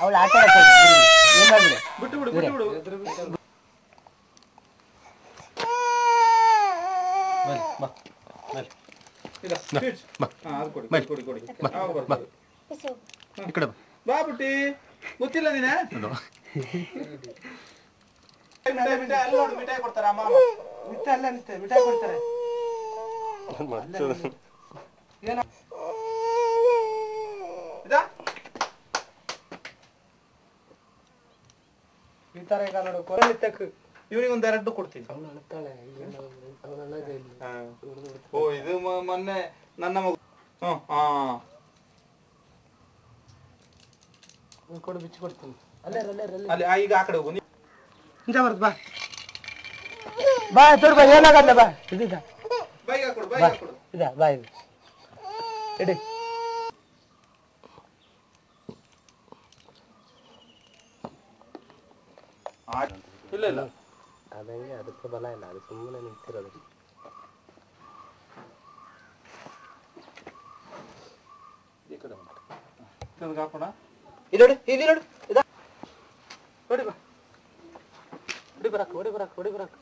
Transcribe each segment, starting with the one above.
ಅವಳು ಆಟ ಆಡಕ್ಕೆ ಹೋಗ್ಲಿ, ಬಿಡಿ. ಏನ್ ಮಾಡ್ಬಿಡಿ ಬಿಟ್ಟು ಬಿಡು ಬಿಟ್ಟು ಬಿಡು ಬನ್ನಿ ಬಾ ಬನ್ನಿ ಇಲ್ಲ ಸ್ವೀಟ್ಸ್ ಹಾ ಅದು ಕೊಡಿ ಕೊಡಿ ಕೊಡಿ ಕೊಡಿ ಆ, ಬರ್ತೀವಿ. ಈ ಕಡೆ ಬಾ ಬಾ ಬುಟ್ಟಿ ಗೊತ್ತಿಲ್ಲ ನೀನೆ ಇದು. ಮಿಠಾಯಿ ಮಿಠಾಯಿ ಅಲ್ಲಿ ನೋಡು ಮಿಠಾಯಿ ಕೊಡ್ತಾರೆ ಅಮ್ಮ ಅಮ್ಮ. ಮಿಠಾಯಿ ಅಲ್ಲ ನಿಂತೆ ಮಿಠಾಯಿ ಕೊಡ್ತಾರೆ ಇದಾ ಈ ತರ ಈಗ ನೋಡು ಕೊರಲಿ ತಕ್ಕ ಇವನಿಗೆ ಒಂದ್ ಎರಡು ಕೊಡ್ತೀನಿ ಅವಳು ಅಳ್ತಾಳೆ ಅವಳು ಅಳೋದೇ ಇಲ್ಲ ಹಾ. ಓ ಇದು ಮ- ಮೊನ್ನೆ ನನ್ನ ಮಗು ಹ್ಮ್ ಹಾ ಅವ್ನು ಕೊಡು ಬಿಚ್ಚಿ ಕೊಡ್ತೀನಿ ಅಲ್ಲೇ ಇರು, ಅಲ್ಲೇ ಇರು, ಅಲ್ಲೇ ಇರು. ಅಲ್ಲಿ ಆ, ಈಗ ಆ ಕಡೆ ಹೋಗು ನೀ- ಇಂತ ಬರ್ತ ಬಾ ಬಾ ತೋಡ್ ಬಾ ಏನಾಗಲ್ಲ ಬಾ ಇದೀಗ ಬೈಗೆ ಹಾಕೊಡು ಬೈಗೆ ಬಾ ಹಾಕೊಡು ಇದ ಬಾ ಇದು ಇಡಿ ಆ, ಇಲ್ಲ ಇಲ್ಲ ಅದಂಗೆ ಅದಕ್ಕೆ ಬಲ ಇಲ್ಲ ಅದು ಸುಮ್ಮನೆ ನಿಂತಿರೋದು ಈ ಕಡೆ ಉಂಟು. ಇದೊಂದು ಹಾಕೋಣ ಇಲ್ಲಿ ನೋಡಿ ಇಲ್ಲಿ ನೋಡು ಇದ ನೋಡಿ ಬಾ ಹೊಡಿ ಬರಾಕ್ ಹೊಡಿ ಬರಾಕ್ ಹೊಡಿ ಬರಾಕ್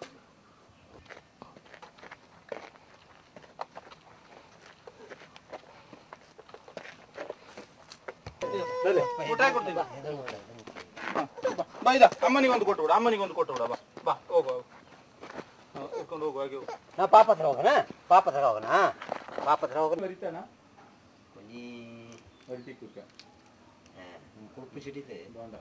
ಮಿಠಾಯಿ ಕೊಡ್ತೀನಿ ಹಾ, ಬಾ. ಬಾ ಇದ ಅಮ್ಮನಿಗೆ ಒಂದು ಕೊಟ್ಟು ಬಿಡು ಅಮ್ಮನಿಗೆ ಒಂದು ಕೊಟ್ಟು ಬಿಡ ಬಾ ಬಾ ಹೋಗು ಹೋಗು ಹಾ, ಎತ್ಕೊಂಡು ಹೋಗು ಹಾಗೆ ಹೋಗು ನಾ ಪಾಪ ಹತ್ರ ಹೋಗೋಣ ಪಾಪ ಹತ್ರ ಹೋಗೋಣ ಪಾಪ ಹತ್ರ ಹೋಗೋಣ ಬರಿತಾನ ಈ ಬರಿತಿ ಕುಕ್ಕ ಉಪ್ಪು ಸಿಡಿದೆ ಬಾಂಡ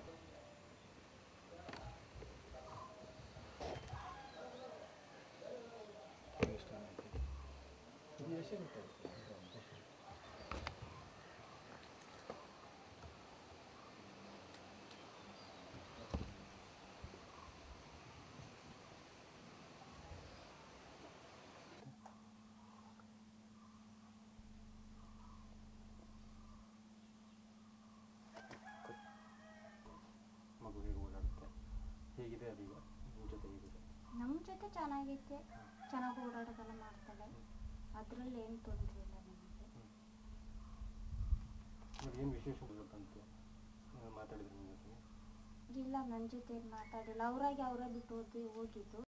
ಮಗು ಹೇಗೆ ಓಡಾಡುತ್ತೆ ಹೇಗಿದೆ ಅದೀಗ ನಿಮ್ಮ ಜೊತೆ ಹೇಗಿದೆ ನಮ್ಮ ಜೊತೆ ಚೆನ್ನಾಗೈತೆ ಚೆನ್ನಾಗಿ ಓಡಾಡೋದೆಲ್ಲ ಮಾಡ್ತಾಳೆ ಅದರಲ್ಲಿ ಏನು ತೊಂದರೆ ಇಲ್ಲ ನಮಗೆ ಇವಾಗ ಏನು ವಿಶೇಷ ಬಂತು ನೀವು ಮಾತಾಡಿದ್ರೆ ನಿಮ್ಮ ಜೊತೆ ಇಲ್ಲ ನನ್ನ ಜೊತೆ ಏನ್ ಮಾತಾಡಿಲ್ಲ ಅವರಾಗಿ ಅವರೇ ಬಿಟ್ಟು ಹೋಗಿ ಹೋಗಿದ್ದು